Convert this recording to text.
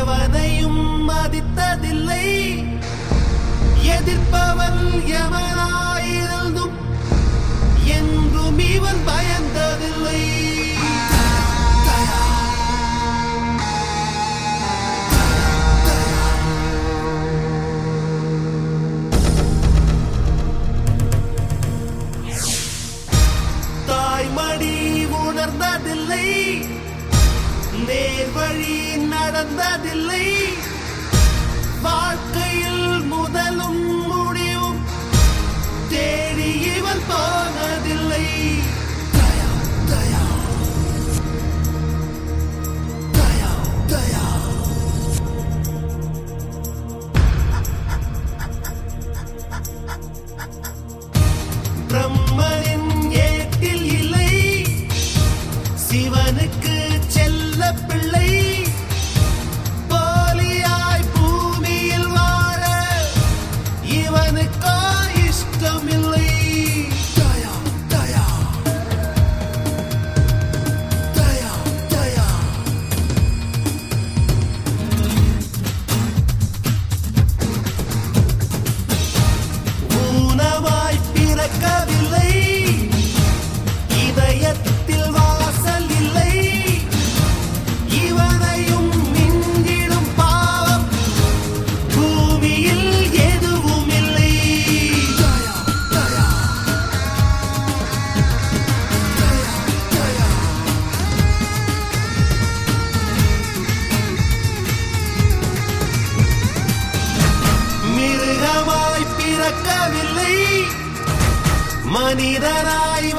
எவனையும் மதித்ததில்லை எதிர்ப்பவன் எவனாயிருந்தும் என்றும் இவன் பயந்ததில்லை தாய்மடி உணர்ந்ததில்லை நேர்வழி நடந்ததில்லை வாழ்க்கையில் முதலும் முடிவும் தேடி இவன் போனதில்லை தயா தயா தயா தயா பிரம்மனின் ஏட்டில் இல்லை சிவனுக்கு செல்ல பிள்ளை போலியாய் பூமியில் வாழ இவனுக்கோ இஷ்டமில்லை தயா தயா தயா தயா ஊனமாய் பிறக்கவில்லை இதயத்தில் வாசல் இல்லை இவனையும் மிஞ்சிடும் பாவம் பூமியில் எதுவும் இல்லை தயா தயா தயா தயா மிருகமாய் பிறக்கவில்லை மனிதனாய்